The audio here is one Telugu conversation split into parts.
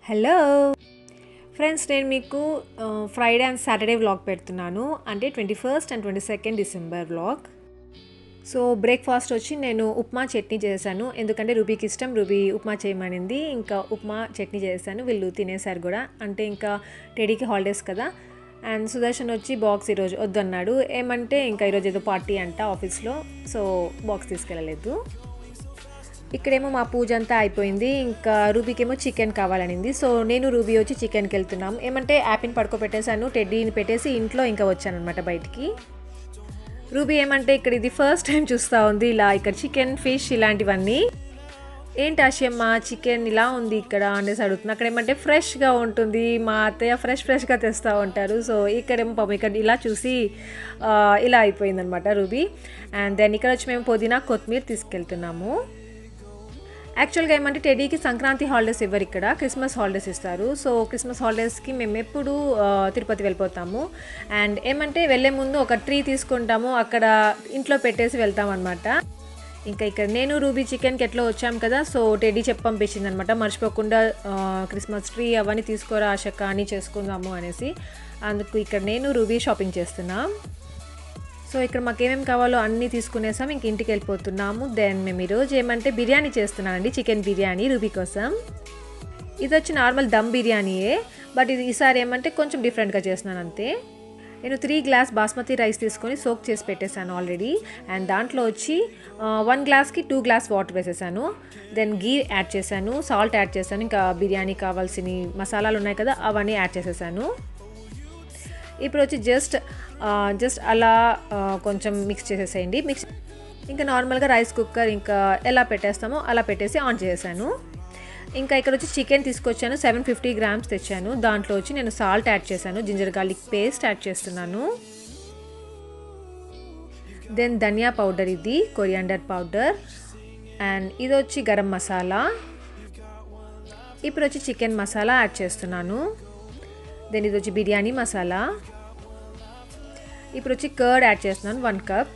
హలో ఫ్రెండ్స్ నేను మీకు ఫ్రైడే అండ్ సాటర్డే వ్లాగ్ పెడుతున్నాను అంటే twenty first and twenty second December vlog so breakfast వచ్చి నేను ఉప్మా చట్నీ చేశాను ఎందుకంటే రూబీకి ఇష్టం రూబీ ఉప్మా చేయమనింది ఇంకా ఉప్మా చట్నీ చేశాను వీళ్ళు తినేశారు కూడా అంటే ఇంకా టెడీకి హాలిడేస్ కదా అండ్ సుదర్శన్ వచ్చి బాక్స్ ఈరోజు వద్దన్నాడు ఏమంటే ఇంకా ఈరోజు ఏదో పార్టీ అంట ఆఫీస్లో సో బాక్స్ తీసుకెళ్ళలేదు ఇక్కడేమో మా పూజ అంతా అయిపోయింది ఇంకా రూబీకేమో చికెన్ కావాలనింది సో నేను రూబీ వచ్చి చికెన్కి వెళ్తున్నాం ఏమంటే యాపిని పడుకోబెట్టేశాను టెడ్డీని పెట్టేసి ఇంట్లో ఇంకా వచ్చాను అనమాట బయటికి రూబీ ఏమంటే ఇక్కడ ఇది ఫస్ట్ టైం చూస్తూ ఉంది ఇలా ఇక్కడ చికెన్ ఫిష్ ఇలాంటివన్నీ ఏంటి ఆశయమ్మ చికెన్ ఇలా ఉంది ఇక్కడ అనేసి అడుగుతుంది అక్కడ ఏమంటే ఫ్రెష్గా ఉంటుంది మా అత్తయ్య ఫ్రెష్ ఫ్రెష్గా తెస్తూ ఉంటారు సో ఇక్కడేమో పాపం ఇక్కడ ఇలా చూసి ఆ, ఇలా అయిపోయిందనమాట రూబీ అండ్ దెన్ ఇక్కడ వచ్చి మేము పుదీనా కొత్తిమీర తీసుకెళ్తున్నాము యాక్చువల్గా ఏమంటే టెడీకి సంక్రాంతి హాలిడేస్ ఇవ్వరు ఇక్కడ క్రిస్మస్ హాలిడేస్ ఇస్తారు సో క్రిస్మస్ హాలిడేస్కి మేము ఎప్పుడు ఆ, తిరుపతి వెళ్ళిపోతాము అండ్ ఏమంటే వెళ్ళే ముందు ఒక ట్రీ తీసుకుంటాము అక్కడ ఇంట్లో పెట్టేసి వెళ్తాం అనమాట ఇంకా ఇక్కడ నేను రూబీ చికెన్కి ఎట్లా వచ్చాం కదా సో టెడీ చెప్పి పంపించింది అనమాట మర్చిపోకుండా ఆ, క్రిస్మస్ ట్రీ అవన్నీ తీసుకోరా ఆశక్క అని చేసుకుందాము అనేసి అందుకు ఇక్కడ నేను రూబీ షాపింగ్ చేస్తున్నాం సో ఇక్కడ మాకు ఏమేమి కావాలో అన్నీ తీసుకునేసాం ఇంక ఇంటికి వెళ్ళిపోతున్నాము దెన్ మేము ఈరోజు ఏమంటే బిర్యానీ చేస్తున్నానండి చికెన్ బిర్యానీ రూబీ కోసం ఇది వచ్చి నార్మల్ దమ్ బిర్యానీయే బట్ ఇది ఈసారి ఏమంటే కొంచెం డిఫరెంట్గా చేస్తున్నాను అంతే నేను త్రీ గ్లాస్ బాస్మతి రైస్ తీసుకొని సోక్ చేసి పెట్టేశాను ఆల్రెడీ అండ్ దాంట్లో వచ్చి వన్ గ్లాస్కి టూ గ్లాస్ వాటర్ వేసేసాను దెన్ గీ యాడ్ చేశాను సాల్ట్ యాడ్ చేశాను ఇంకా బిర్యానీ కావాల్సిన మసాలాలు ఉన్నాయి కదా అవన్నీ యాడ్ చేసేసాను ఇప్పుడు వచ్చి జస్ట్ జస్ట్ అలా ఆ, కొంచెం మిక్స్ చేసేసేయండి మిక్స్ ఇంకా నార్మల్గా రైస్ కుక్కర్ ఇంకా ఎలా పెట్టేస్తామో అలా పెట్టేసి ఆన్ చేసేసాను ఇంకా ఇక్కడ వచ్చి చికెన్ తీసుకొచ్చాను సెవెన్ ఫిఫ్టీ గ్రామ్స్ తెచ్చాను దాంట్లో వచ్చి నేను సాల్ట్ యాడ్ చేశాను జింజర్ గార్లిక్ పేస్ట్ యాడ్ చేస్తున్నాను దెన్ ధనియా పౌడర్ ఇది కొరియాండర్ పౌడర్ అండ్ ఇది వచ్చి గరం మసాలా ఇప్పుడు వచ్చి చికెన్ మసాలా యాడ్ చేస్తున్నాను దెన్ ఇది వచ్చి బిర్యానీ మసాలా ఇప్పుడు వచ్చి కర్డ్ యాడ్ చేస్తున్నాను వన్ కప్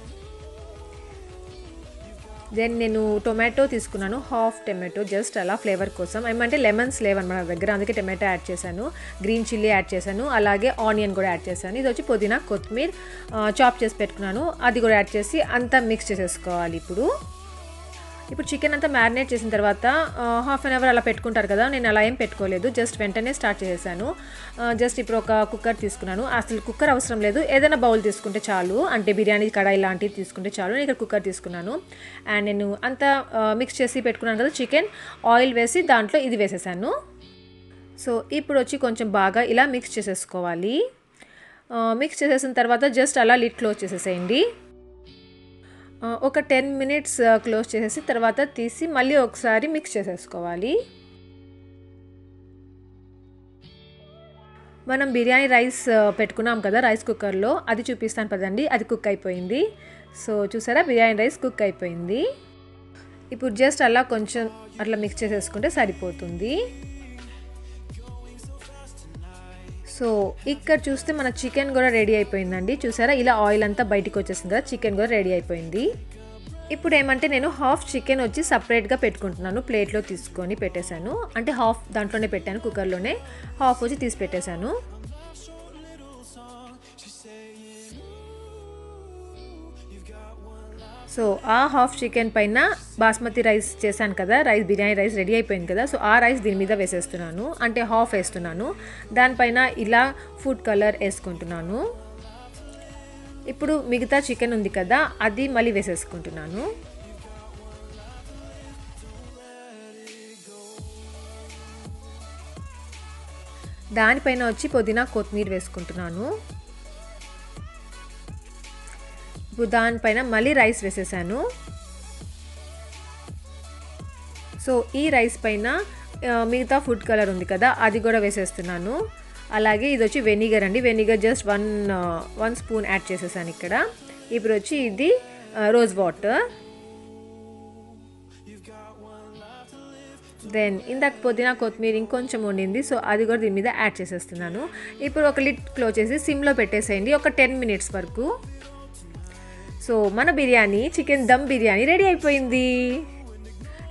దెన్ నేను టొమాటో తీసుకున్నాను హాఫ్ టొమాటో జస్ట్ అలా ఫ్లేవర్ కోసం ఏమంటే లెమన్స్ లేవన్నమాట నా దగ్గర అందుకే టొమాటో యాడ్ చేశాను గ్రీన్ చిల్లీ యాడ్ చేశాను అలాగే ఆనియన్ కూడా యాడ్ చేశాను ఇది వచ్చి పుదీనా కొత్తిమీర చాప్ చేసి పెట్టుకున్నాను అది కూడా యాడ్ చేసి అంతా మిక్స్ చేసేసుకోవాలి ఇప్పుడు ఇప్పుడు చికెన్ అంతా మ్యారినేట్ చేసిన తర్వాత హాఫ్ అన్ అవర్ అలా పెట్టుకుంటారు కదా నేను అలా ఏం పెట్టుకోలేదు జస్ట్ వెంటనే స్టార్ట్ చేసేసాను జస్ట్ ఇప్పుడు ఒక కుక్కర్ తీసుకున్నాను అసలు కుక్కర్ అవసరం లేదు ఏదైనా బౌల్ తీసుకుంటే చాలు అంటే బిర్యానీ కడాయి లాంటివి తీసుకుంటే చాలు నేను ఇక్కడ కుక్కర్ తీసుకున్నాను అండ్ నేను అంతా మిక్స్ చేసి పెట్టుకున్నాను కదా చికెన్ ఆయిల్ వేసి దాంట్లో ఇది వేసేసాను సో ఇప్పుడు వచ్చి కొంచెం బాగా ఇలా మిక్స్ చేసేసుకోవాలి మిక్స్ చేసేసిన తర్వాత జస్ట్ అలా లిడ్ క్లోజ్ చేసేసేయండి ఆ, ఒక టెన్ మినిట్స్ క్లోజ్ చేసేసి తర్వాత తీసి మళ్ళీ ఒకసారి మిక్స్ చేసేసుకోవాలి మనం బిర్యానీ రైస్ ఆ, పెట్టుకున్నాం కదా రైస్ కుక్కర్లో అది చూపిస్తాను పదండి అది కుక్ అయిపోయింది సో చూసారా బిర్యానీ రైస్ కుక్ అయిపోయింది ఇప్పుడు జస్ట్ అలా కొంచెం అట్లా మిక్స్ చేసేసుకుంటే సరిపోతుంది సో ఇక్కడ చూస్తే మన చికెన్ కూడా రెడీ అయిపోయిందండి చూసారా ఇలా ఆయిల్ అంతా బయటికి వచ్చేసింది కదా చికెన్ కూడా రెడీ అయిపోయింది ఇప్పుడు ఏమంటే నేను హాఫ్ చికెన్ వచ్చి సపరేట్గా పెట్టుకుంటున్నాను ప్లేట్లో తీసుకొని పెట్టేశాను అంటే హాఫ్ దాంట్లోనే పెట్టాను కుక్కర్లోనే హాఫ్ వచ్చి తీసి పెట్టేశాను సో ఆ హాఫ్ చికెన్ పైన బాస్మతి రైస్ చేశాను కదా రైస్ బిర్యానీ రైస్ రెడీ అయిపోయింది కదా సో ఆ రైస్ దీని మీద వేసేస్తున్నాను అంటే హాఫ్ వేస్తున్నాను దానిపైన ఇలా ఫుడ్ కలర్ వేసుకుంటున్నాను ఇప్పుడు మిగతా చికెన్ ఉంది కదా అది మళ్ళీ వేసేసుకుంటున్నాను దానిపైన వచ్చి పుదీనా కొత్తిమీర వేసుకుంటున్నాను ఇప్పుడు దానిపైన మళ్ళీ రైస్ వేసేసాను సో ఈ రైస్ పైన ఆ, మిగతా ఫుడ్ కలర్ ఉంది కదా అది కూడా వేసేస్తున్నాను అలాగే ఇది వచ్చి వెనిగర్ అండి vinegar just one one spoon add చేసేసాను ఇక్కడ ఇప్పుడు వచ్చి ఇది రోజ్ వాటర్ దెన్ ఇందాక పుదీనా కొత్తిమీర ఇంకొంచెం ఉండింది సో అది కూడా దీని మీద యాడ్ చేసేస్తున్నాను ఇప్పుడు ఒక లిడ్ క్లోజ్ చేసి సిమ్లో పెట్టేసేయండి ఒక టెన్ మినిట్స్ వరకు సో మన బిర్యానీ చికెన్ దమ్ బిర్యానీ రెడీ అయిపోయింది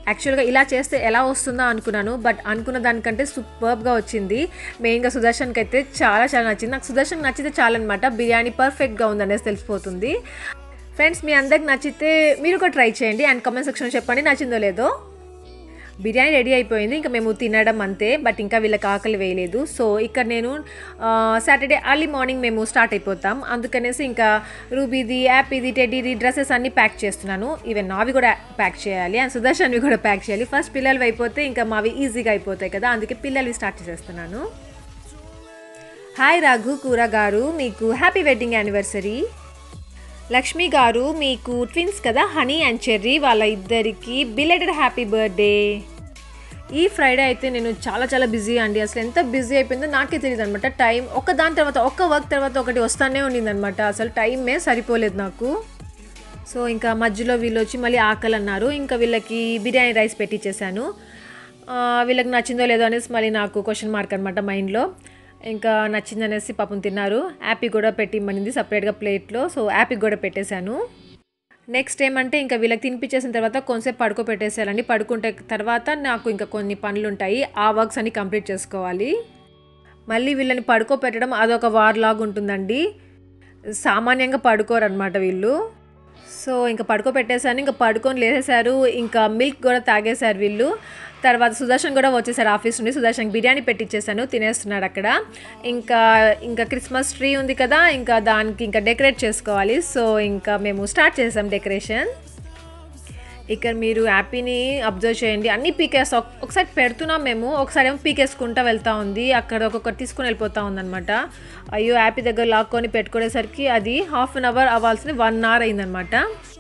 యాక్చువల్గా ఇలా చేస్తే ఎలా వస్తుందో అనుకున్నాను బట్ అనుకున్న దానికంటే సూపర్బ్గా వచ్చింది మెయిన్గా సుదర్శన్కి అయితే చాలా చాలా నచ్చింది నాకు సుదర్శన్ నచ్చితే చాలన్నమాట బిర్యానీ పర్ఫెక్ట్గా ఉందనేసి తెలిసిపోతుంది ఫ్రెండ్స్ మీ అందరికి నచ్చితే మీరు కూడా ట్రై చేయండి అండ్ కామెంట్ సెక్షన్లో చెప్పండి నచ్చిందో లేదో బిర్యానీ రెడీ అయిపోయింది ఇంకా మేము తినడం అంతే బట్ ఇంకా వీళ్ళకి ఆకలి వేయలేదు సో ఇక్కడ నేను సాటర్డే అర్లీ మార్నింగ్ మేము స్టార్ట్ అయిపోతాం అందుకనేసి ఇంకా రూబీది యాపీది టెడ్డీది డ్రెస్సెస్ అన్నీ ప్యాక్ చేస్తున్నాను ఈవెన్ నావి కూడా ప్యాక్ చేయాలి అండ్ సుదర్శన్వి కూడా ప్యాక్ చేయాలి ఫస్ట్ పిల్లలు అయిపోతే ఇంకా మావి ఈజీగా అయిపోతాయి కదా అందుకే పిల్లలు స్టార్ట్ చేసేస్తున్నాను హాయ్ రఘు కూర గారు మీకు హ్యాపీ వెడ్డింగ్ యానివర్సరీ లక్ష్మి గారు మీకు ట్విన్స్ కదా హనీ అండ్ చెర్రీ వాళ్ళ ఇద్దరికి బిలెటెడ్ హ్యాపీ బర్త్డే ఈ ఫ్రైడే అయితే నేను చాలా చాలా బిజీ అండి అసలు ఎంత బిజీ అయిపోయిందో నాకే తెలియదు అనమాట టైం ఒక దాని తర్వాత ఒక్క వర్క్ తర్వాత ఒకటి వస్తానే ఉండిందనమాట అసలు టైమే సరిపోలేదు నాకు సో ఇంకా మధ్యలో వీళ్ళు వచ్చి మళ్ళీ ఆకలి అన్నారు ఇంకా వీళ్ళకి బిర్యానీ రైస్ పెట్టించేసాను ఆ, వీళ్ళకి నచ్చిందో లేదో అనేసి మళ్ళీ నాకు క్వశ్చన్ మార్క్ అనమాట మైండ్లో ఇంకా నచ్చిందనేసి పాపం తిన్నారు యాపీ కూడా పెట్టిమ్మనింది సపరేట్గా ప్లేట్లో సో యాపీ కూడా పెట్టేశాను నెక్స్ట్ ఏమంటే ఇంకా వీళ్ళకి తినిపించేసిన తర్వాత కొంచెంసేపు పడుకోబెట్టేసేయాలండి పడుకుంటే తర్వాత నాకు ఇంకా కొన్ని పనులు ఉంటాయి ఆ వర్క్స్ అన్ని కంప్లీట్ చేసుకోవాలి మళ్ళీ వీళ్ళని పడుకోబెట్టడం అదొక వార్ లాగా ఉంటుందండి సామాన్యంగా పడుకోరనమాట వీళ్ళు సో ఇంకా పడుకోబెట్టేశాను ఇంకా పడుకొని లేసేశారు ఇంకా మిల్క్ కూడా తాగేశారు వీళ్ళు తర్వాత సుదర్శన్ కూడా వచ్చేసారు ఆఫీస్ నుండి సుదర్శన్ బిర్యానీ పెట్టించేసాను తినేస్తున్నాడు అక్కడ ఇంకా ఇంకా క్రిస్మస్ ట్రీ ఉంది కదా ఇంకా దానికి ఇంకా డెకరేట్ చేసుకోవాలి సో ఇంకా మేము స్టార్ట్ చేసాం డెకరేషన్ ఇక్కడ మీరు యాపీని అబ్జర్వ్ చేయండి అన్ని పీకేస్ ఒకసారి పెడుతున్నాం మేము ఒకసారి ఏమో పీకేసుకుంటా వెళ్తా ఉంది అక్కడ ఒక్కొక్కటి తీసుకుని వెళ్ళిపోతా ఉందన్నమాట అయ్యో యాపీ దగ్గర లాక్కొని పెట్టుకునేసరికి అది హాఫ్ అన్ అవర్ అవ్వాల్సింది వన్ అవర్ అయిందనమాట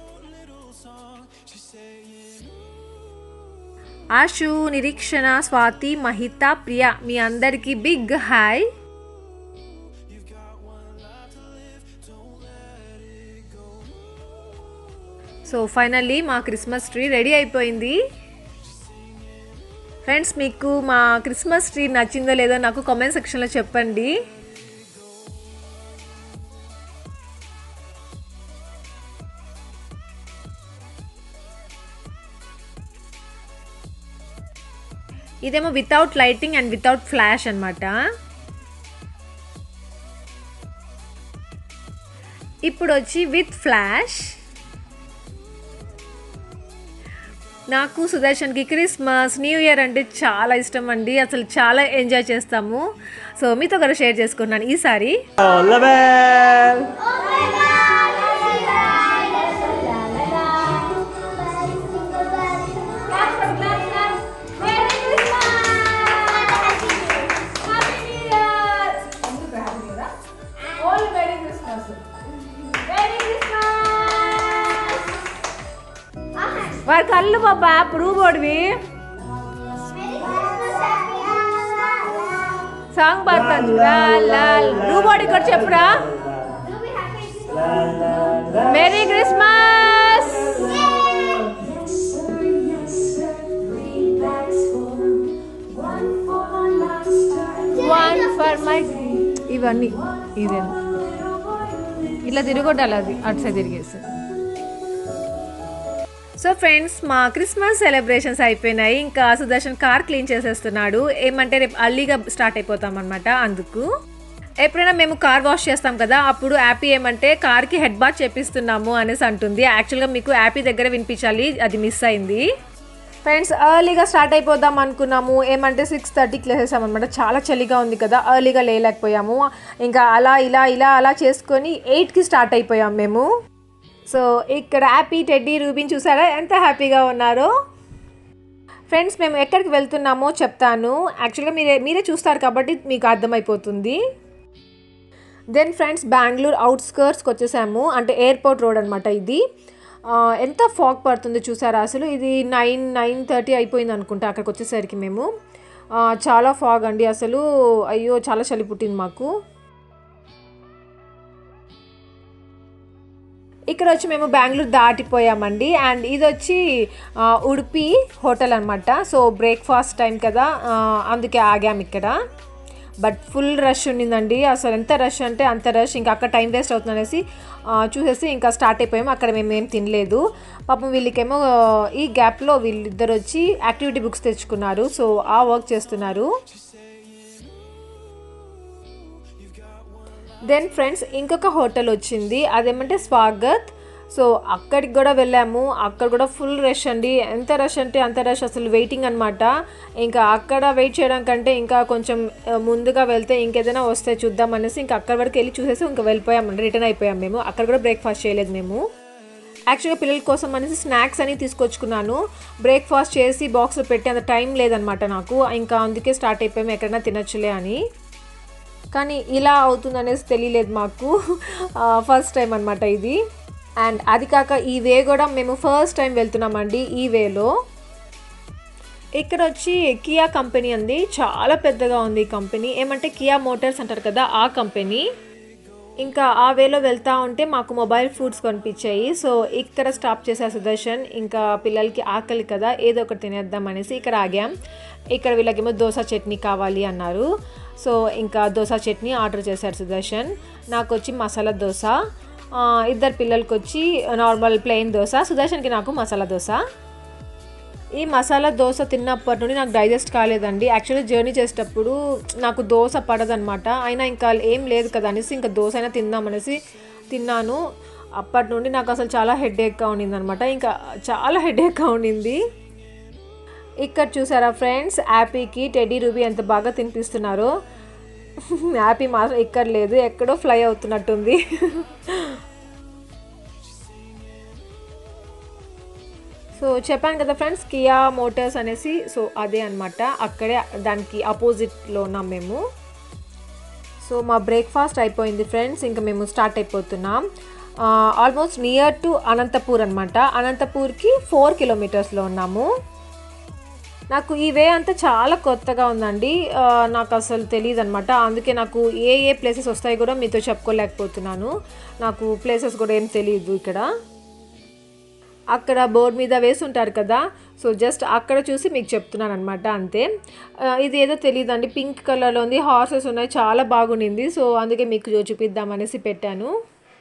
ఆశు నిరీక్షణ స్వాతి మహిత ప్రియ మీ అందరికీ బిగ్ హాయ్ సో ఫైనల్లీ మా క్రిస్మస్ ట్రీ రెడీ అయిపోయింది ఫ్రెండ్స్ మీకు మా క్రిస్మస్ ట్రీ నచ్చిందో లేదో నాకు కామెంట్ సెక్షన్లో చెప్పండి ఇదేమో without lighting and without flash అనమాట ఇప్పుడు వచ్చి విత్ ఫ్లాష్ నాకు సుదర్శన్కి క్రిస్మస్ న్యూ ఇయర్ అంటే చాలా ఇష్టం అండి అసలు చాలా ఎంజాయ్ చేస్తాము సో మీతో కూడా షేర్ చేసుకున్నాను ఈసారి లెవెల్ వారి కళ్ళు బాబా రూబోడివి సాంగ్ పాడతాను రూబోడి ఇక్కడ చెప్పురా merry Christmas one for my ఇవన్నీ ఇదే ఇట్లా తిరగొట్టాలి అది అటు సైడ్ తిరిగేసి సో ఫ్రెండ్స్ మా క్రిస్మస్ సెలబ్రేషన్స్ అయిపోయినాయి ఇంకా సుదర్శన్ కార్ క్లీన్ చేసేస్తున్నాడు ఏమంటే రేపు అర్లీగా స్టార్ట్ అయిపోతాం అనమాట అందుకు ఎప్పుడైనా మేము కార్ వాష్ చేస్తాం కదా అప్పుడు యాపీ ఏమంటే కార్కి హెడ్ బాత్ చేపిస్తున్నాము అనేసి అంటుంది యాక్చువల్గా మీకు యాపీ దగ్గర వినిపించాలి అది మిస్ అయింది ఫ్రెండ్స్ ఎర్లీగా స్టార్ట్ అయిపోదాం అనుకున్నాము ఏమంటే సిక్స్ థర్టీకి లేసేసాం అనమాట చాలా చలిగా ఉంది కదా ఎర్లీగా లేలేకపోయాము ఇంకా అలా ఇలా ఇలా అలా చేసుకొని ఎయిట్కి స్టార్ట్ అయిపోయాం మేము సో ఇక్కడ హ్యాపీ టెడ్డీ రూబిన్ చూసారా ఎంత హ్యాపీగా ఉన్నారో ఫ్రెండ్స్ మేము ఎక్కడికి వెళ్తున్నామో చెప్తాను యాక్చువల్గా మీరే మీరే చూస్తారు కాబట్టి మీకు అర్థమైపోతుంది దెన్ ఫ్రెండ్స్ బెంగళూరు అవుట్స్కర్ట్స్కి వచ్చేసాము అంటే ఎయిర్పోర్ట్ రోడ్ అనమాట ఇది ఆ, ఎంత ఫాగ్ పడుతుంది చూసారా అసలు ఇది నైన్ నైన్ థర్టీ అయిపోయింది అనుకుంటా అక్కడికి వచ్చేసరికి మేము ఆ, చాలా ఫాగ్ అండి అసలు అయ్యో చాలా చలి పుట్టింది మాకు ఇక్కడ వచ్చి మేము బెంగళూరు దాటిపోయామండి అండ్ ఇది వచ్చి ఆ, ఉడిపి హోటల్ అనమాట సో బ్రేక్ఫాస్ట్ టైం కదా ఆ, అందుకే ఆగాం ఇక్కడ బట్ ఫుల్ రష్ ఉండిందండి అసలు ఎంత రష్ అంటే అంత రష్ ఇంకా అక్కడ టైం వేస్ట్ అవుతుంది అనేసి ఆ, చూసేసి ఇంకా స్టార్ట్ అయిపోయాము అక్కడ మేము ఏం తినలేదు పాపం వీళ్ళకేమో ఆ, ఈ గ్యాప్లో వీళ్ళిద్దరు వచ్చి యాక్టివిటీ బుక్స్ తెచ్చుకున్నారు సో ఆ వర్క్ చేస్తున్నారు దెన్ ఫ్రెండ్స్ ఇంకొక హోటల్ వచ్చింది అదేమంటే స్వాగత్ సో అక్కడికి కూడా వెళ్ళాము అక్కడ కూడా ఫుల్ రష్ అండి ఎంత రష్ అంటే అంత రష్ అసలు వెయిటింగ్ అనమాట ఇంకా అక్కడ వెయిట్ చేయడం కంటే ఇంకా కొంచెం ఆ, ముందుగా వెళ్తే ఇంకేదైనా వస్తే చూద్దాం అనేసి ఇంకా అక్కడ వరకు వెళ్ళి చూసేసి ఇంకా వెళ్ళిపోయాం రిటర్న్ అయిపోయాం మేము అక్కడ కూడా బ్రేక్ఫాస్ట్ చేయలేదు మేము యాక్చువల్గా పిల్లల కోసం అనేసి స్నాక్స్ అని తీసుకొచ్చుకున్నాను బ్రేక్ఫాస్ట్ చేసి బాక్స్లో పెట్టి అంత టైం లేదనమాట నాకు ఇంకా అందుకే స్టార్ట్ అయిపోయాము ఎక్కడైనా తినొచ్చులే అని కానీ ఇలా అవుతుంది అనేసి తెలియలేదు మాకు ఫస్ట్ టైం అనమాట ఇది అండ్ అది కాక ఈ వే కూడా మేము ఫస్ట్ టైం వెళ్తున్నామండి ఈ వేలో ఇక్కడ వచ్చి కియా కంపెనీ ఉంది చాలా పెద్దగా ఉంది ఈ కంపెనీ ఏమంటే కియా మోటార్స్ అంటారు కదా ఆ కంపెనీ ఇంకా ఆ వేలో వెళ్తా ఉంటే మాకు మొబైల్ ఫుడ్స్ కనిపించాయి సో ఇక్కడ స్టాప్ చేశారు సుదర్శన్ ఇంకా పిల్లలకి ఆకలి కదా ఏదో ఒకటి తినేద్దాం అనేసి ఇక్కడ ఆగాం ఇక్కడ వీళ్ళకేమో దోశ చట్నీ కావాలి అన్నారు సో ఇంకా దోశ చట్నీ ఆర్డర్ చేశారు సుదర్శన్ నాకు వచ్చి మసాలా దోశ ఆ, ఇద్దరు పిల్లలకి వచ్చి నార్మల్ ప్లెయిన్ దోశ సుదర్శన్కి నాకు మసాలా దోశ ఈ మసాలా దోశ తిన్నప్పటి నుండి నాకు డైజెస్ట్ కాలేదండి యాక్చువల్లీ జర్నీ చేసేటప్పుడు నాకు దోశ పడదనమాట అయినా ఇంకా ఏం లేదు కదా అనేసి ఇంకా దోశ అయినా తిందాం అనేసి తిన్నాను అప్పటి నుండి నాకు అసలు చాలా హెడేక్గా ఉండింది అనమాట ఇంకా చాలా హెడేక్గా ఉండింది ఇక్కడ చూసారా ఫ్రెండ్స్ యాపీకి టెడ్డీ రూబీ ఎంత బాగా తినిపిస్తున్నారు యాపీ మాత్రం ఇక్కడ లేదు ఎక్కడో ఫ్లై అవుతున్నట్టుంది సో చెప్పాను కదా ఫ్రెండ్స్ కియా మోటార్స్ అనేసి సో అదే అనమాట అక్కడే దానికి అపోజిట్లో ఉన్నాం మేము సో మా బ్రేక్ఫాస్ట్ అయిపోయింది ఫ్రెండ్స్ ఇంకా మేము స్టార్ట్ అయిపోతున్నాం ఆల్మోస్ట్ నియర్ టు అనంతపూర్ అనమాట అనంతపూర్కి ఫోర్ కిలోమీటర్స్లో ఉన్నాము నాకు ఈ వే అంతా చాలా కొత్తగా ఉందండి ఆ, నాకు అసలు తెలియదు అనమాట అందుకే నాకు ఏ ఏ ప్లేసెస్ వస్తాయి కూడా మీతో చెప్పుకోలేకపోతున్నాను నాకు ప్లేసెస్ కూడా ఏం తెలియదు ఇక్కడ అక్కడ బోర్డు మీద వేసి ఉంటారు కదా సో జస్ట్ అక్కడ చూసి మీకు చెప్తున్నాను అనమాట అంతే ఆ, ఇది ఏదో తెలియదండి పింక్ కలర్లో ఉంది హార్సెస్ ఉన్నాయి చాలా బాగుండింది సో అందుకే మీకు చూపిద్దామనేసి పెట్టాను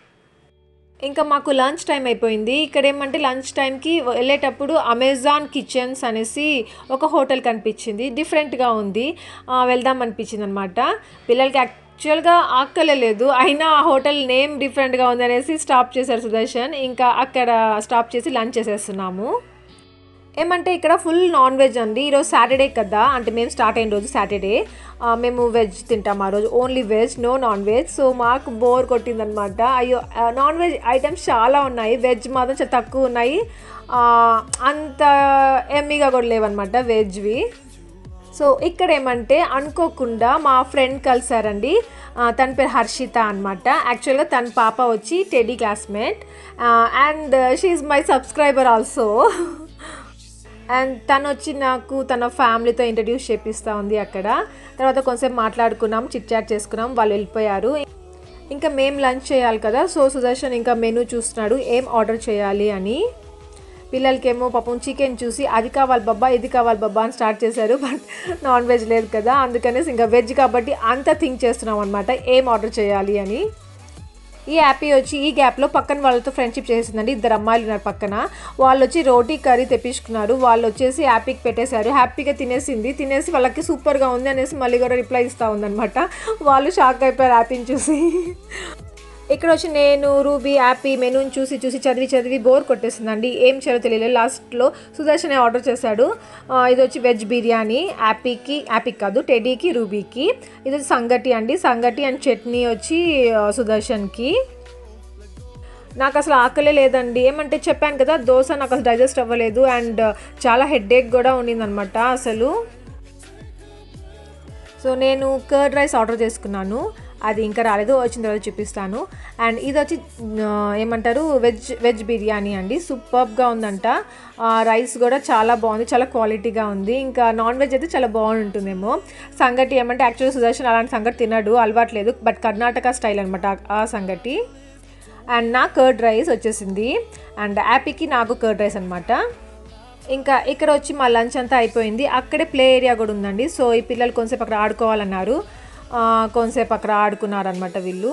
ఇంకా మాకు లంచ్ టైం అయిపోయింది ఇక్కడ ఏమంటే లంచ్ టైంకి వెళ్ళేటప్పుడు అమెజాన్ కిచెన్స్ అనేసి ఒక హోటల్ కనిపించింది డిఫరెంట్గా ఉంది ఆ, వెళ్దాం అనిపించింది అనమాట పిల్లలకి యాక్చువల్గా ఆకలే లేదు అయినా ఆ హోటల్ నేమ్ డిఫరెంట్గా ఉంది అనేసి స్టాప్ చేశారు సుదర్శన్ ఇంకా అక్కడ స్టాప్ చేసి లంచ్ చేసేస్తున్నాము ఏమంటే ఇక్కడ ఫుల్ నాన్ వెజ్ అండి ఈరోజు సాటర్డే కదా అంటే మేము స్టార్ట్ అయిన రోజు సాటర్డే ఆ, మేము వెజ్ తింటాం ఆ రోజు only veg no non veg so మాకు బోర్ కొట్టిందనమాట అయ్యో ఆ, నాన్ వెజ్ ఐటమ్స్ చాలా ఉన్నాయి వెజ్ మాత్రం చాలా తక్కువ ఉన్నాయి ఆ, అంత ఎమ్మిగా కూడా లేవన్నమాట వెజ్వి సో ఇక్కడ ఏమంటే అనుకోకుండా మా ఫ్రెండ్ కలిసారండి ఆ, తన పేరు హర్షిత అనమాట యాక్చువల్గా తన పాప వచ్చి Teddy classmate and she my subscriber also and తను వచ్చి నాకు తన ఫ్యామిలీతో ఇంట్రడ్యూస్ చేపిస్తూ ఉంది అక్కడ తర్వాత కొంచెం మాట్లాడుకున్నాం చిట్ చాట్ చేసుకున్నాం వాళ్ళు వెళ్ళిపోయారు ఇంకా మేము లంచ్ చేయాలి కదా సో సుదర్శన్ ఇంకా మెనూ చూస్తున్నాడు ఏం ఆర్డర్ చేయాలి అని పిల్లలకేమో పాపం చికెన్ చూసి అది కావాలి బాబా ఇది కావాలి బాబా అని స్టార్ట్ చేశారు బట్ నాన్ వెజ్ లేదు కదా అందుకనేసి ఇంకా వెజ్ కాబట్టి అంత థింక్ చేస్తున్నాం అనమాట ఏం ఆర్డర్ చేయాలి అని ఈ యాపీ వచ్చి ఈ గ్యాప్లో పక్కన వాళ్ళతో ఫ్రెండ్షిప్ చేసిందండి ఇద్దరు అమ్మాయిలు ఉన్నారు పక్కన వాళ్ళు వచ్చి రోటీ కర్రీ తెప్పించుకున్నారు వాళ్ళు వచ్చేసి యాపీకి పెట్టేశారు హ్యాపీగా తినేసింది తినేసి వాళ్ళకి సూపర్గా ఉంది అనేసి మళ్ళీ కూడా రిప్లై ఇస్తూ ఉందన్నమాట వాళ్ళు షాక్ అయిపోయారు యాపీని చూసి ఇక్కడ వచ్చి నేను రూబీ యాపీ మెనూని చూసి చూసి చదివి చదివి బోర్ కొట్టేసిందండి ఏం చేయాలో తెలియలేదు లాస్ట్లో సుదర్శన్ ఆర్డర్ చేశాడు ఆ, ఇది వచ్చి వెజ్ బిర్యానీ యాపీకి యాపీకి కాదు టెడీకి రూబీకి ఇది వచ్చి సంగటి అండి సంగటి అండ్ చట్నీ వచ్చి ఆ, సుదర్శన్కి నాకు అసలు ఆకలే లేదండి ఏమంటే చెప్పాను కదా దోశ నాకు అసలు డైజెస్ట్ అవ్వలేదు అండ్ చాలా హెడేక్ కూడా ఉండిందనమాట అసలు సో నేను కర్డ్ రైస్ ఆర్డర్ చేసుకున్నాను అది ఇంకా రాలేదు వచ్చిన తర్వాత చూపిస్తాను అండ్ ఇది వచ్చి ఆ, ఏమంటారు వెజ్ వెజ్ బిర్యానీ అండి సూపర్గా ఉందంట ఆ, రైస్ కూడా చాలా బాగుంది చాలా క్వాలిటీగా ఉంది ఇంకా నాన్ వెజ్ అయితే చాలా బాగుంటుందేమో సంగటి ఏమంటే యాక్చువల్లీ సుదర్శన్ అలాంటి సంగటి తినడు అలవాట్లేదు బట్ కర్ణాటక స్టైల్ అనమాట ఆ సంగటి అండ్ నా కర్డ్ రైస్ వచ్చేసింది అండ్ యాపీకి నాకు కర్డ్ రైస్ అనమాట ఇంకా ఇక్కడ వచ్చి మా లంచ్ అంతా అయిపోయింది అక్కడే ప్లే ఏరియా కూడా ఉందండి సో ఈ పిల్లలు కొంచెంసేపు అక్కడ ఆడుకోవాలన్నారు ఆ, కొంతసేపు అక్కడ ఆడుకున్నారనమాట వీళ్ళు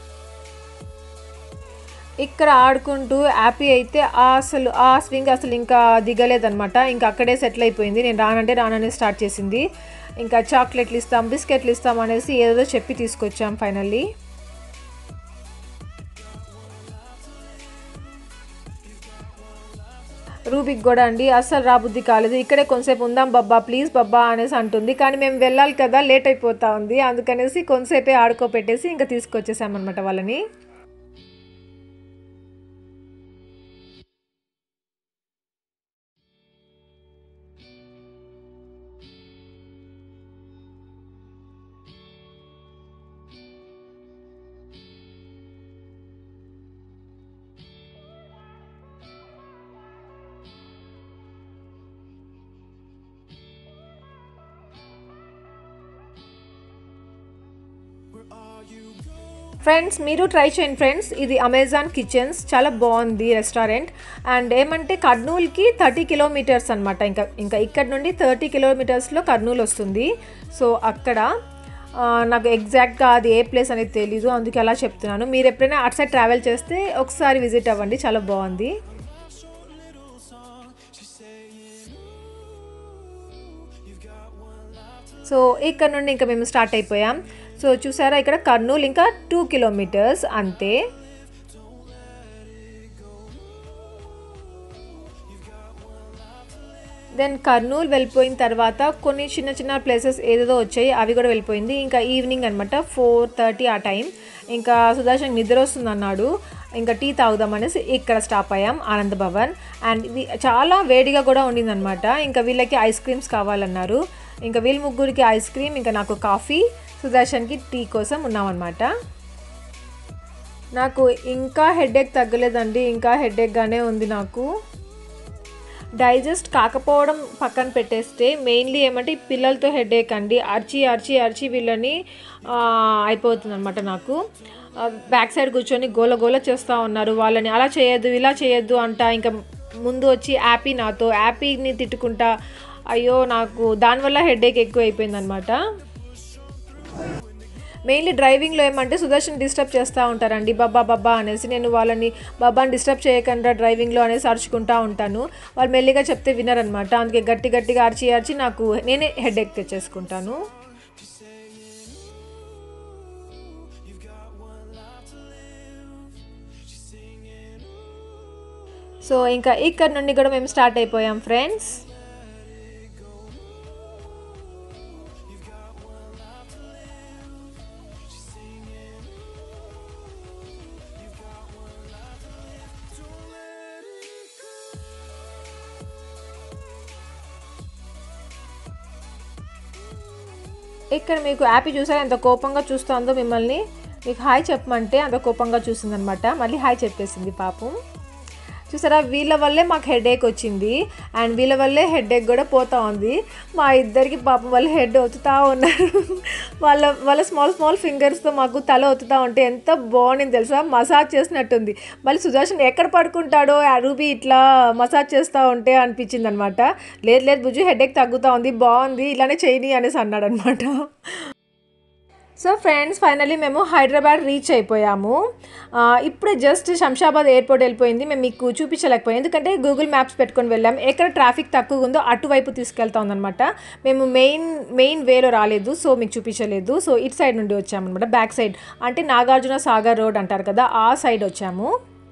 ఇక్కడ ఆడుకుంటూ హ్యాపీ అయితే ఆ అసలు ఆ స్వింగ్ అసలు ఇంకా దిగలేదనమాట ఇంకా అక్కడే సెటిల్ అయిపోయింది నేను రానంటే రానని స్టార్ట్ చేసింది ఇంకా చాక్లెట్లు ఇస్తాం బిస్కెట్లు ఇస్తాం అనేసి ఏదో చెప్పి తీసుకొచ్చాం ఫైనల్లీ రూబిక్ కూడా అండి అస్సలు రాబుద్ధి కాలేదు ఇక్కడే కొంతసేపు ఉందాం బబ్బా ప్లీజ్ బబ్బా అనేసి అంటుంది కానీ మేము వెళ్ళాలి కదా లేట్ అయిపోతా ఉంది అందుకనేసి కొంతసేపే ఆడుకోపెట్టేసి ఇంకా తీసుకొచ్చేసామన్నమాట వాళ్ళని ఫ్రెండ్స్ మీరు ట్రై చేయండి ఫ్రెండ్స్ ఇది అమెజాన్ కిచెన్స్ చాలా బాగుంది రెస్టారెంట్ అండ్ ఏమంటే కర్నూలుకి థర్టీ కిలోమీటర్స్ అనమాట ఇంకా ఇంకా ఇక్కడ నుండి థర్టీ కిలోమీటర్స్లో కర్నూలు వస్తుంది సో అక్కడ ఆ, నాకు ఎగ్జాక్ట్గా అది ఏ ప్లేస్ అనేది తెలీదు అందుకే అలా చెప్తున్నాను మీరు ఎప్పుడైనా అటు సైడ్ ట్రావెల్ చేస్తే ఒకసారి విజిట్ అవ్వండి చాలా బాగుంది సో ఇక్కడ నుండి ఇంకా మేము స్టార్ట్ అయిపోయాం సో చూసారా ఇక్కడ కర్నూలు ఇంకా టూ కిలోమీటర్స్ అంతే దెన్ కర్నూలు వెళ్ళిపోయిన తర్వాత కొన్ని చిన్న చిన్న ప్లేసెస్ ఏదేదో వచ్చాయి అవి కూడా వెళ్ళిపోయింది ఇంకా ఈవినింగ్ అనమాట ఫోర్ థర్టీ ఆ టైం ఇంకా సుదర్శన్ నిద్ర వస్తుంది అన్నాడు ఇంకా టీ తాగుదాం అనేసి ఇక్కడ స్టాప్ అయ్యాం ఆనంద్ భవన్ అండ్ ఇది చాలా వేడిగా కూడా ఉండిందనమాట ఇంకా వీళ్ళకి ఐస్ క్రీమ్స్ కావాలన్నారు ఇంకా వీళ్ళ ముగ్గురికి ఐస్ క్రీమ్ ఇంకా నాకు కాఫీ సుదర్శన్కి టీ కోసం ఉన్నామన్నమాట నాకు ఇంకా హెడేక్ తగ్గలేదండి ఇంకా హెడేక్గానే ఉంది నాకు డైజెస్ట్ కాకపోవడం పక్కన పెట్టేస్తే మెయిన్లీ ఏమంటే ఈ పిల్లలతో హెడేక్ అండి అరిచి అరిచి అరిచి వీళ్ళని అయిపోతుంది అనమాట నాకు బ్యాక్ సైడ్ కూర్చొని గోల గోల చేస్తూ ఉన్నారు వాళ్ళని అలా చేయొద్దు ఇలా చేయొద్దు అంట ఇంకా ముందు వచ్చి యాపీ నాతో యాపీని తిట్టుకుంటా అయ్యో నాకు దానివల్ల హెడేక్ ఎక్కువ అయిపోయింది అనమాట మెయిన్లీ డ్రైవింగ్లో ఏమంటే సుదర్శన్ డిస్టర్బ్ చేస్తూ ఉంటారండి బాబా బాబా అనేసి నేను వాళ్ళని బాబాని డిస్టర్బ్ చేయకుండా డ్రైవింగ్లో అనేసి అరుచుకుంటూ ఉంటాను వాళ్ళు మెల్లిగా చెప్తే వినరనమాట అందుకే గట్టి గట్టిగా అరిచి అరిచి నాకు నేనే హెడేక్ తెచ్చేసుకుంటాను సో ఇంకా ఇక్కడ నుండి కూడా మేము స్టార్ట్ అయిపోయాం ఫ్రెండ్స్ ఇక్కడ మీకు యాపీ చూసారా ఎంత కోపంగా చూస్తుందో మిమ్మల్ని మీకు హాయ్ చెప్పమంటే అంత కోపంగా చూసిందనమాట మళ్ళీ హాయ్ చెప్పేసింది పాపం చూసారా వీళ్ళ వల్లే మాకు హెడేక్ వచ్చింది అండ్ వీళ్ళ వల్లే హెడేక్ కూడా పోతా ఉంది మా ఇద్దరికి పాపం వాళ్ళు హెడ్ ఒత్తుతా ఉన్నారు వాళ్ళ వాళ్ళ స్మాల్ స్మాల్ ఫింగర్స్తో మాకు తల ఒత్తుతా ఉంటే ఎంత బాగుంది తెలుసా మసాజ్ చేసినట్టుంది మళ్ళీ సుదర్శన్ ఎక్కడ పడుకుంటాడో ఆ రూబీ ఇట్లా మసాజ్ చేస్తూ ఉంటే అనిపించింది అనమాట లేదు లేదు బుజ్జు హెడేక్ తగ్గుతూ ఉంది బాగుంది ఇలానే చేయని అనేసి అన్నాడు అనమాట సో ఫ్రెండ్స్ ఫైనలీ మేము హైదరాబాద్ రీచ్ అయిపోయాము ఆ, ఇప్పుడే జస్ట్ శంషాబాద్ ఎయిర్పోర్ట్ వెళ్ళిపోయింది మేము మీకు చూపించలేకపోయాం ఎందుకంటే గూగుల్ మ్యాప్స్ పెట్టుకొని వెళ్ళాం ఎక్కడ ట్రాఫిక్ తక్కువ ఉందో అటువైపు తీసుకెళ్తా ఉందన్నమాట మేము మెయిన్ మెయిన్ వేలో రాలేదు సో మీకు చూపించలేదు సో ఇటు సైడ్ నుండి వచ్చామన్నమాట బ్యాక్ సైడ్ అంటే నాగార్జున సాగర్ రోడ్ అంటారు కదా ఆ సైడ్ వచ్చాము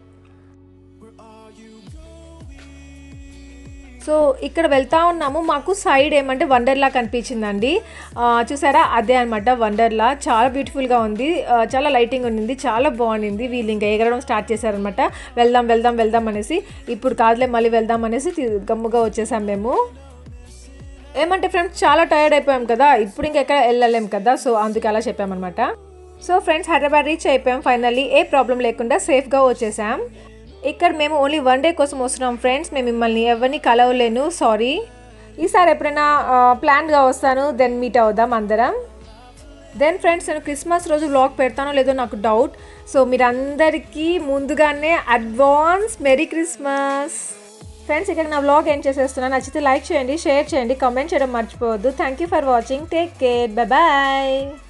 సో ఇక్కడ వెళ్తా ఉన్నాము మాకు సైడ్ ఏమంటే వండర్లా కనిపించిందండి ఆ, చూసారా అదే అనమాట వండర్లా చాలా బ్యూటిఫుల్గా ఉంది ఆ, చాలా లైటింగ్ ఉండింది చాలా బాగుండింది వీళ్ళు ఇంకా ఎగరడం స్టార్ట్ చేశారనమాట వెళ్దాం వెళ్దాం వెళ్దాం అనేసి ఇప్పుడు కాదులే మళ్ళీ వెళ్దాం అనేసి తి- గమ్ముగా వచ్చేసాం మేము ఏమంటే ఫ్రెండ్స్ చాలా టైర్డ్ అయిపోయాం కదా ఇప్పుడు ఇంకెక్కడ వెళ్ళలేం కదా సో అందుకే అలా చెప్పామన్నమాట సో ఫ్రెండ్స్ హైదరాబాద్ రీచ్ అయిపోయాం ఫైనల్లీ ఏ ప్రాబ్లం లేకుండా సేఫ్గా వచ్చేసాం ఇక్కడ మేము ఓన్లీ వన్ డే కోసం వస్తున్నాం ఫ్రెండ్స్ మేము మిమ్మల్ని ఎవరిని కలవలేను సారీ ఈసారి ఎప్పుడైనా ప్లాన్గా వస్తాను దెన్ మీట్ అవుదాం అందరం దెన్ ఫ్రెండ్స్ నేను క్రిస్మస్ రోజు వ్లాగ్ పెడతానో లేదో నాకు డౌట్ సో మీరందరికీ ముందుగానే అడ్వాన్స్ మెరీ క్రిస్మస్ ఫ్రెండ్స్ ఇక్కడ నా వ్లాగ్ ఏం చేసేస్తున్నాను నచ్చితే లైక్ చేయండి షేర్ చేయండి కామెంట్ చేయడం మర్చిపోవద్దు thank you for watching take care bye